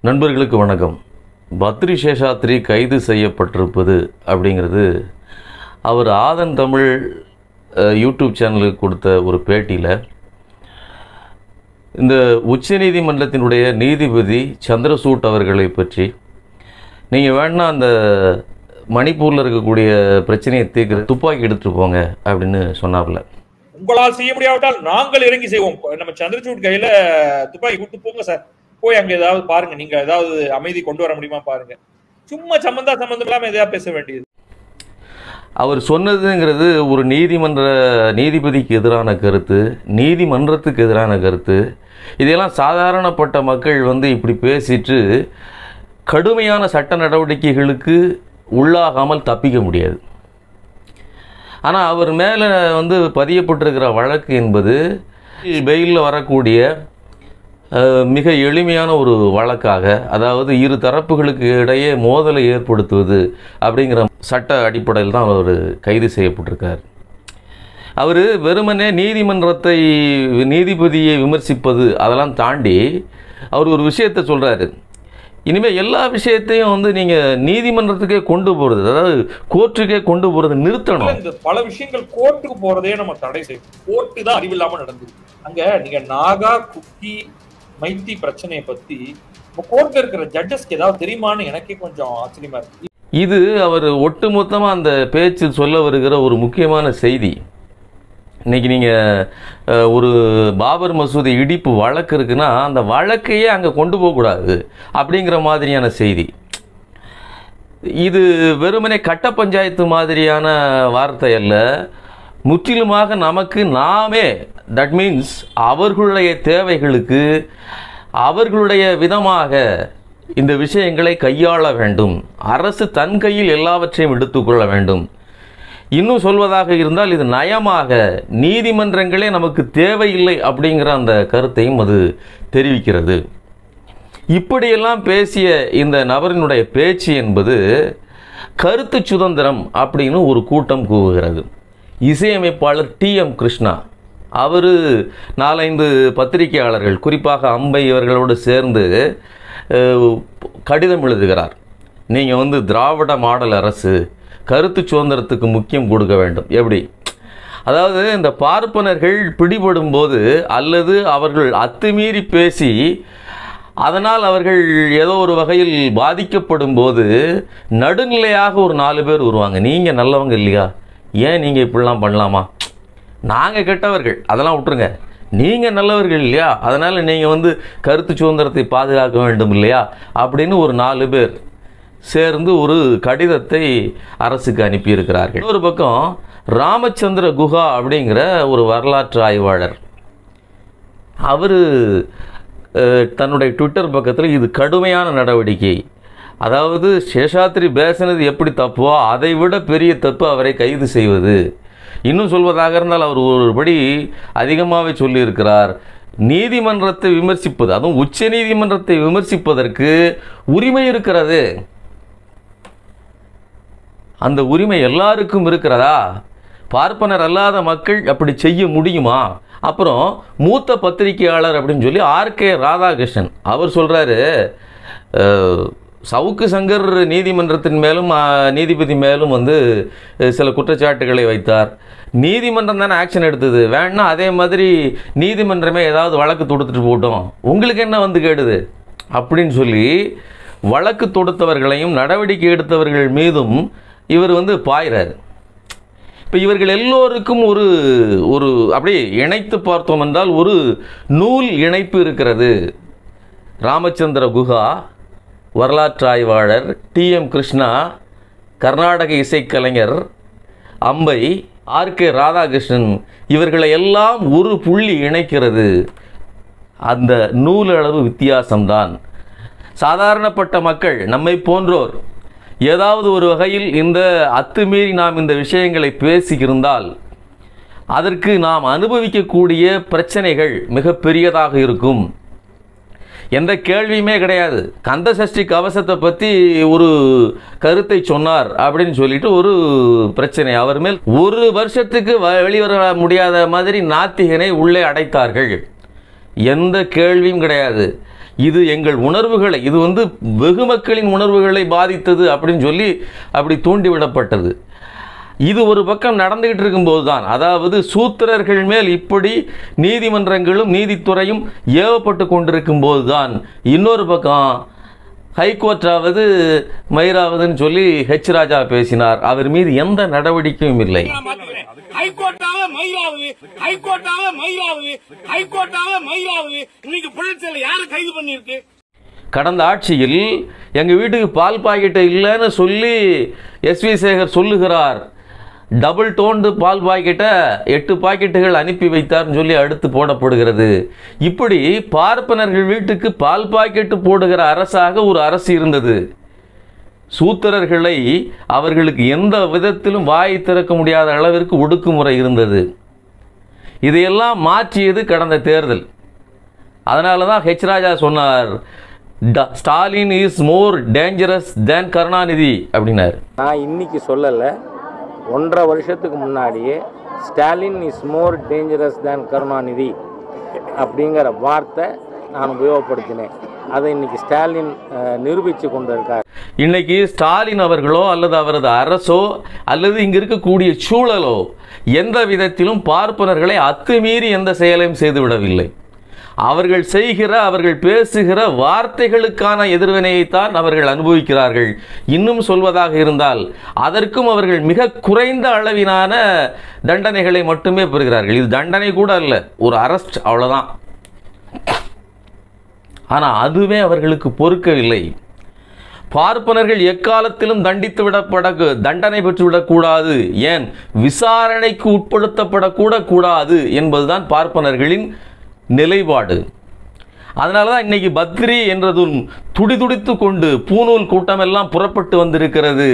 நண்பர்களுக்கு வணக்கம் பத்ரி சேஷாத்ரி கைது செய்யப்பட்டிருப்பது அப்படிங்கிறது அவர் ஆதன் தமிழ் அஹ், யூடியூப் சேனலுக்கு கொடுத்த ஒரு பேட்டியில் இந்த உச்சநீதிமன்றத்தினுடைய நீதிபதி சந்திரசூட் அவர்களை பற்றி நீங்கள் வேணா அந்த மணிப்பூரில் இருக்கக்கூடிய பிரச்சனையை தீர்க்கிற துப்பாக்கி எடுத்துகிட்டு போங்க அப்படின்னு சொன்னாப்புல உங்களால் செய்ய முடியாவிட்டால் நாங்கள் இறங்கி செய்வோம் நம்ம சந்திரசூட் கையில துப்பாக்கி கொடுத்து போங்க சார் போய் அங்க ஏதாவது பாருங்க நீங்க ஏதாவது அமைதி கொண்டு வர முடியுமா பாருங்க சும்மா சம்பந்தா சம்பந்தம் இல்லாம எதையா பேச வேண்டியது அவர் சொன்னதுங்கிறது ஒரு நீதிமன்ற நீதிபதிக்கு எதிரான கருத்து நீதிமன்றத்துக்கு எதிரான கருத்து இதையெல்லாம் சாதாரணப்பட்ட மக்கள் வந்து இப்படி பேசிட்டு கடுமையான சட்ட நடவடிக்கைகளுக்கு உள்ளாகாமல் தப்பிக்க முடியாது ஆனால் அவர் மேலே வந்து பதியப்பட்டிருக்கிற வழக்கு என்பது பெயிலில் வரக்கூடிய அஹ், மிக எளிமையான ஒரு வழக்காக அதாவது இரு தரப்புகளுக்கு இடையே மோதலை ஏற்படுத்துவது அப்படிங்கிற சட்ட அடிப்படையில் தான் அவர் கைது செய்யப்பட்டிருக்கார் அவர் வெறுமனே நீதிமன்றத்தை நீதிபதியை விமர்சிப்பது அதெல்லாம் தாண்டி அவர் ஒரு விஷயத்தை சொல்கிறாரு இனிமேல் எல்லா விஷயத்தையும் வந்து நீங்கள் நீதிமன்றத்துக்கே கொண்டு போகிறது அதாவது கோர்ட்டுக்கே கொண்டு போகிறது நிறுத்தணும் இந்த பல விஷயங்கள் கோர்ட்டுக்கு போறதே நம்ம தடை செய்யும் கோர்ட்டு தான் அறிவில்லாம நடந்தது அங்க நீங்க நாகா குக்கி மைத்தி பிரச்சனையை பத்தி கோர்ட்ல இருக்கிற ஜட்ஜஸ்க்கு ஏதாவது தெரியுமான்னு எனக்கே கொஞ்சம் ஆச்சரியமா இருக்கு இது அவர் ஒட்டுமொத்தமாக அந்த பேச்சில் சொல்ல வருகிற ஒரு முக்கியமான செய்தி இன்னைக்கு நீங்கள் ஒரு பாபர் மசூதி இடிப்பு வழக்கு இருக்குன்னா அந்த வழக்கையே அங்கே கொண்டு போகக்கூடாது அப்படிங்கிற மாதிரியான செய்தி இது வெறுமனே கட்ட பஞ்சாயத்து மாதிரியான வார்த்தை அல்ல முற்றிலுமாக நமக்கு நாமே தட் மீன்ஸ் அவர்களுடைய தேவைகளுக்கு அவர்களுடைய விதமாக இந்த விஷயங்களை கையாள வேண்டும் அரசு தன் கையில் எல்லாவற்றையும் எடுத்துக்கொள்ள வேண்டும் இன்னும் சொல்வதாக இருந்தால் இது நயமாக நீதிமன்றங்களே நமக்கு தேவையில்லை அப்படிங்கிற அந்த கருத்தையும் அது தெரிவிக்கிறது இப்படியெல்லாம் பேசிய இந்த நபரினுடைய பேச்சு என்பது கருத்து சுதந்திரம் அப்படின்னு ஒரு கூட்டம் கூவுகிறது இசையமைப்பாளர் டி எம் கிருஷ்ணா அவர் நாலைந்து பத்திரிகையாளர்கள் குறிப்பாக அம்பை இவர்களோடு சேர்ந்து அஹ், கடிதம் எழுதுகிறார் நீங்கள் வந்து திராவிட மாடல் அரசு கருத்து சுதந்திரத்துக்கு முக்கியம் கொடுக்க வேண்டும் எப்படி அதாவது இந்த பார்ப்பனர்கள் பிடிபடும் போது அல்லது அவர்கள் அத்துமீறி பேசி அதனால் அவர்கள் ஏதோ ஒரு வகையில் பாதிக்கப்படும் போது நடுநிலையாக ஒரு நாலு பேர் வருவாங்க நீங்கள் நல்லவங்க இல்லையா ஏன் நீங்கள் இப்படிலாம் பண்ணலாமா நாங்கள் கெட்டவர்கள் அதெல்லாம் விட்டுருங்க நீங்கள் நல்லவர்கள் இல்லையா அதனால் நீங்கள் வந்து கருத்து சுதந்திரத்தை பாதுகாக்க வேண்டும் இல்லையா அப்படின்னு ஒரு நாலு பேர் சேர்ந்து ஒரு கடிதத்தை அரசுக்கு அனுப்பியிருக்கிறார்கள் ஒரு பக்கம் ராமச்சந்திர குஹா அப்படிங்கிற ஒரு வரலாற்று ஆய்வாளர் அவர் தன்னுடைய ட்விட்டர் பக்கத்தில் இது கடுமையான நடவடிக்கை அதாவது சேஷாத்ரி பேசினது எப்படி தப்போ அதை விட பெரிய தப்பு அவரை கைது செய்வது இன்னும் சொல்வதாக இருந்தால் அவர் ஒருபடி அதிகமாகவே சொல்லியிருக்கிறார் நீதிமன்றத்தை விமர்சிப்பது அதுவும் உச்ச நீதிமன்றத்தை விமர்சிப்பதற்கு உரிமை இருக்கிறது அந்த உரிமை எல்லாருக்கும் இருக்கிறதா பார்ப்பனர் அல்லாத மக்கள் அப்படி செய்ய முடியுமா அப்புறம் மூத்த பத்திரிகையாளர் அப்படின்னு சொல்லி ஆர்கே ராதாகிருஷ்ணன் அவர் சொல்கிறாரு சவுக்கு சங்கர் நீதிமன்றத்தின் மேலும் ஆ, நீதிபதி மேலும் வந்து அஹ், சில குற்றச்சாட்டுகளை வைத்தார் நீதிமன்றம் தானே ஆக்ஷன் எடுத்தது வேணா அதே மாதிரி நீதிமன்றமே ஏதாவது வழக்கு தொடுத்துட்டு போட்டோம் உங்களுக்கு என்ன வந்து கேடுது அப்படின்னு சொல்லி வழக்கு தொடுத்தவர்களையும் நடவடிக்கை எடுத்தவர்கள் மீதும் இவர் வந்து பாய்றாரு இப்போ இவர்கள் எல்லோருக்கும் ஒரு ஒரு அப்படியே இணைத்து பார்த்தோம் என்றால் ஒரு நூல் இணைப்பு இருக்கிறது ராமச்சந்திர குஹா வரலாற்று ஆய்வாளர் டி எம் கிருஷ்ணா கர்நாடக இசைக்கலைஞர் அம்பை ஆர் கே ராதாகிருஷ்ணன் இவர்களை எல்லாம் ஒரு புள்ளி இணைக்கிறது அந்த நூலளவு வித்தியாசம்தான் சாதாரணப்பட்ட மக்கள் நம்மை போன்றோர் ஏதாவது ஒரு வகையில் இந்த அத்துமீறி நாம் இந்த விஷயங்களை பேசியிருந்தால் அதற்கு நாம் அனுபவிக்கக்கூடிய பிரச்சனைகள் மிக பெரியதாக இருக்கும் எந்த கேள்வியுமே கிடையாது கந்த சஷ்டி கவசத்தை பற்றி ஒரு கருத்தை சொன்னார் அப்படின்னு சொல்லிட்டு ஒரு பிரச்சனை அவர் மேல் ஒரு வருஷத்துக்கு வ- வெளிவர முடியாத மாதிரி நாத்திகனை உள்ளே அடைத்தார்கள் எந்த கேள்வியும் கிடையாது இது எங்கள் உணர்வுகளை இது வந்து வெகு மக்களின் உணர்வுகளை பாதித்தது அப்படின்னு சொல்லி அப்படி தூண்டிவிடப்பட்டது இது ஒரு பக்கம் நடந்துகிட்டு இருக்கும்போது தான் அதாவது சூத்திரர்கள் மேல் இப்படி நீதிமன்றங்களும் நீதித்துறையும் ஏவப்பட்டு கொண்டிருக்கும் போது தான் இன்னொரு பக்கம் ஹைகோர்ட்டாவது மயிராவதுன்னு சொல்லி ஹெச் ராஜா பேசினார் அவர் மீது எந்த நடவடிக்கையும் இல்லை ஹைகோர்ட்டாவே மயிலாவது ஹைகோர்ட்டாவே மயிலாவது ஹைகோர்ட்டாவே மயிலாவது இன்னைக்கு புழல் யாரு கைது பண்ணிருக்கு கடந்த ஆட்சியில் எங்கள் வீட்டுக்கு பால் பாக்கெட்டு இல்லைன்னு சொல்லி எஸ்வி சேகர் சொல்லுகிறார் டபுள் டோன்டு பால் பாக்கெட்டை எட்டு பாக்கெட்டுகள் அனுப்பி வைத்தார்னு சொல்லி அடுத்து போடப்படுகிறது இப்படி பார்ப்பனர்கள் வீட்டுக்கு பால் பாக்கெட்டு போடுகிற அரசாக ஒரு அரசு இருந்தது சூத்திரர்களை அவர்களுக்கு எந்த விதத்திலும் வாய் திறக்க முடியாத அளவிற்கு ஒடுக்குமுறை இருந்தது இதையெல்லாம் மாற்றியது கடந்த தேர்தல் அதனால தான் ஹெச் ராஜா சொன்னார் "ட- Stalin is more dangerous than Karunanidhi அப்படின்னார் நான் இன்னைக்கு சொல்லலை ஒன்றரை வருஷத்துக்கு முன்னாடியே Stalin is more dangerous than Karunanidhi அப்படிங்கிற வார்த்தை நான் உபயோகப்படுத்தினேன் அதை இன்னைக்கு ஸ்டாலின் அஹ், நிரூபித்து கொண்டு இருக்கார் இன்னைக்கு ஸ்டாலின் அவர்களோ அல்லது அவரது அரசோ அல்லது இங்க இருக்கக்கூடிய சூழலோ எந்த விதத்திலும் பார்ப்பனர்களை அத்துமீறி எந்த செயலையும் செய்துவிடவில்லை அவர்கள் செய்கிற அவர்கள் பேசுகிற வார்த்தைகளுக்கான எதிர்வினையைத்தான் அவர்கள் அனுபவிக்கிறார்கள் இன்னும் சொல்வதாக இருந்தால் அதற்கும் அவர்கள் மிக குறைந்த அளவிலான தண்டனைகளை மட்டுமே பெறுகிறார்கள் இது தண்டனை கூட அல்ல ஒரு அரெஸ்ட் அவ்வளவுதான் ஆனால் அதுவே அவர்களுக்கு பொறுக்கவில்லை பார்ப்பனர்கள் எக்காலத்திலும் தண்டித்து விடப்பட தண்டனை பெற்றுவிடக்கூடாது ஏன் விசாரணைக்கு உட்படுத்தப்படக்கூட கூடாது என்பதுதான் பார்ப்பனர்களின் நிலைப்பாடு அதனால தான் இன்னைக்கு பத்ரி என்றதும் துடிதுடித்து கொண்டு பூநூல் கூட்டமெல்லாம் புறப்பட்டு வந்திருக்கிறது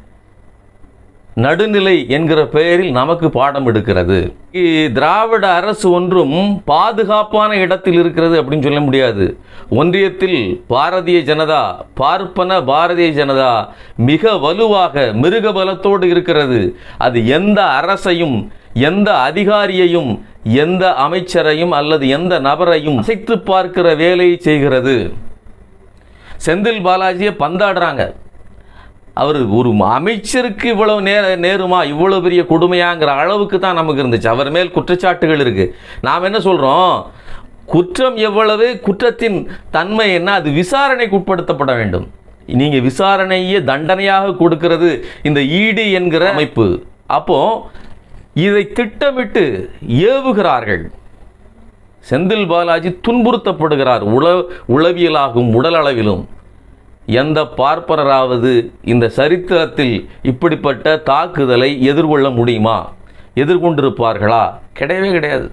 நடுநிலை என்கிற பெயரில் நமக்கு பாடம் எடுக்கிறது இ- திராவிட அரசு ஒன்றும் பாதுகாப்பான இடத்தில் இருக்கிறது அப்படின்னு சொல்ல முடியாது ஒன்றியத்தில் பாரதிய ஜனதா பார்ப்பன பாரதிய ஜனதா மிக வலுவாக மிருக பலத்தோடு இருக்கிறது அது எந்த அரசையும் எந்த அதிகாரியையும் எந்த அமைச்சரையும் அல்லது எந்த நபரையும் அசைத்து பார்க்கிற வேலையை செய்கிறது செந்தில் பாலாஜியை பந்தாடுறாங்க அவர் ஒரு அமைச்சருக்கு இவ்வளவு நேர நேருமா இவ்வளவு பெரிய கொடுமையாங்கிற அளவுக்கு தான் நமக்கு இருந்துச்சு அவர் மேல் குற்றச்சாட்டுகள் இருக்கு நாம் என்ன சொல்றோம் குற்றம் எவ்வளவு குற்றத்தின் தன்மை என்ன அது விசாரணைக்கு உட்படுத்தப்பட வேண்டும் நீங்க விசாரணையே தண்டனையாக கொடுக்கிறது இந்த ஈடு என்கிற அமைப்பு அப்போ இதை திட்டமிட்டு ஏவுகிறார்கள் செந்தில் பாலாஜி துன்புறுத்தப்படுகிறார் உள உளவியலாகும் உடல் அளவிலும் எந்த பார்ப்பனராவது இந்த சரித்திரத்தில் இப்படிப்பட்ட தாக்குதலை எதிர்கொள்ள முடியுமா எதிர்கொண்டிருப்பார்களா கிடையவே கிடையாது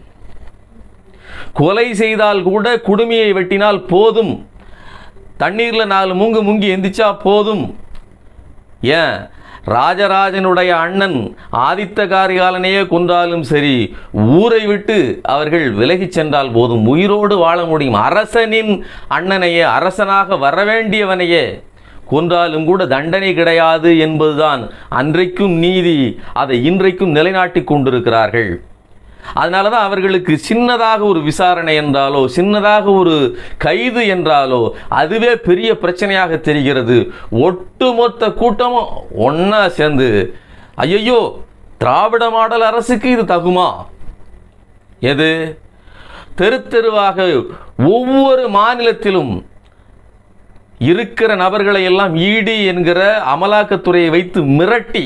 கொலை செய்தால் கூட குடுமியை வெட்டினால் போதும் தண்ணீரில் நாலு மூங்கு முங்கி எந்திரிச்சா போதும் ஏன் ராஜராஜனுடைய அண்ணன் ஆதித்த காரிகாலனையே கொன்றாலும் சரி ஊரை விட்டு அவர்கள் விலகிச் சென்றால் போதும் உயிரோடு வாழ முடியும் அரசனின் அண்ணனையே அரசனாக வரவேண்டியவனையே கொன்றாலும் கூட தண்டனை கிடையாது என்பதுதான் அன்றைக்கும் நீதி அதை இன்றைக்கும் நிலைநாட்டிக் கொண்டிருக்கிறார்கள் அதனால தான் அவர்களுக்கு சின்னதாக ஒரு விசாரணை என்றாலோ சின்னதாக ஒரு கைது என்றாலோ அதுவே பெரிய பிரச்சனையாக தெரிகிறது ஒட்டுமொத்த கூட்டமும் ஒன்றா சேர்ந்து ஐயையோ திராவிட மாடல் அரசுக்கு இது தகுமா எது தெரு தெருவாக ஒவ்வொரு மாநிலத்திலும் இருக்கிற நபர்களை எல்லாம் ஈடி என்கிற அமலாக்கத்துறையை வைத்து மிரட்டி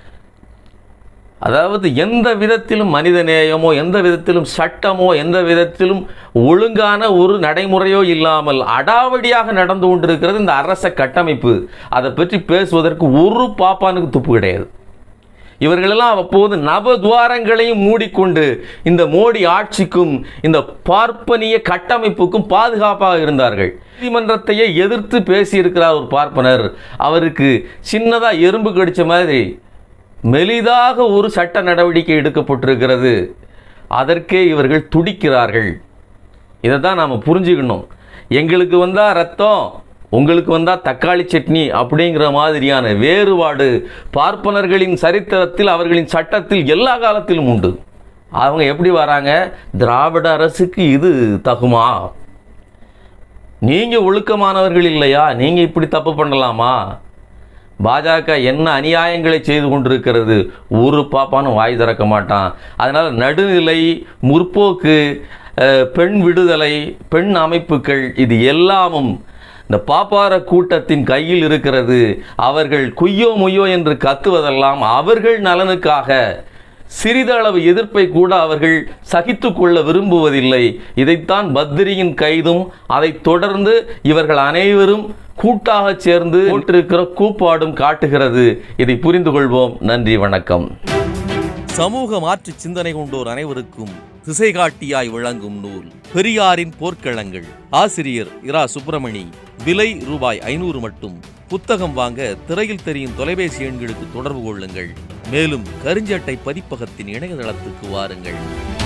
அதாவது எந்த விதத்திலும் மனித நேயமோ எந்த விதத்திலும் சட்டமோ எந்த விதத்திலும் ஒழுங்கான ஒரு நடைமுறையோ இல்லாமல் அடாவடியாக நடந்து கொண்டிருக்கிறது இந்த அரச கட்டமைப்பு அதை பற்றி பேசுவதற்கு ஒரு பாப்பானுக்கு துப்பு கிடையாது இவர்களெல்லாம் அப்போது நவதுவாரங்களையும் மூடிக்கொண்டு இந்த மோடி ஆட்சிக்கும் இந்த பார்ப்பனிய கட்டமைப்புக்கும் பாதுகாப்பாக இருந்தார்கள் நீதிமன்றத்தையே எதிர்த்து பேசியிருக்கிறார் ஒரு பார்ப்பனர் அவருக்கு சின்னதா எறும்பு கடிச்ச மாதிரி மெலிதாக ஒரு சட்ட நடவடிக்கை எடுக்கப்பட்டிருக்கிறது அதற்கே இவர்கள் துடிக்கிறார்கள் இதை தான் நாம் புரிஞ்சுக்கணும் எங்களுக்கு வந்தால் ரத்தம் உங்களுக்கு வந்தால் தக்காளி சட்னி அப்படிங்கிற மாதிரியான வேறுபாடு பார்ப்பனர்களின் சரித்திரத்தில் அவர்களின் சட்டத்தில் எல்லா காலத்திலும் உண்டு அவங்க எப்படி வராங்க திராவிட அரசுக்கு இது தகுமா நீங்கள் ஒழுக்கமானவர்கள் இல்லையா நீங்கள் இப்படி தப்பு பண்ணலாமா பாஜக என்ன அநியாயங்களை செய்து கொண்டிருக்கிறது ஒரு பாப்பானும் வாய் திறக்க மாட்டான் அதனால் நடுநிலை முற்போக்கு அஹ், பெண் விடுதலை பெண் அமைப்புகள் இது எல்லாமும் இந்த பாப்பார கூட்டத்தின் கையில் இருக்கிறது அவர்கள் குய்யோ முய்யோ என்று கத்துவதெல்லாம் அவர்கள் நலனுக்காக சிறிதளவு எதிர்ப்பை கூட அவர்கள் சகித்து கொள்ள விரும்புவதில்லை இதைத்தான் பத்ரியின் கைதும் அதைத் தொடர்ந்து இவர்கள் அனைவரும் கூட்டாக சேர்ந்து போட்டிருக்கிற கூப்பாடும் காட்டுகிறது இதை புரிந்து கொள்வோம் நன்றி வணக்கம் சமூக மாற்று சிந்தனை கொண்டோர் அனைவருக்கும் திசை காட்டியாய் விளங்கும் நூல் பெரியாரின் போர்க்களங்கள் ஆசிரியர் இரா சுப்பிரமணி விலை ரூபாய் ஐநூறு மட்டும் புத்தகம் வாங்க திரையில் தெரியும் தொலைபேசி எண்களுக்கு தொடர்பு கொள்ளுங்கள் மேலும் கருஞ்சட்டை பதிப்பகத்தின் இணையதளத்துக்கு வாருங்கள்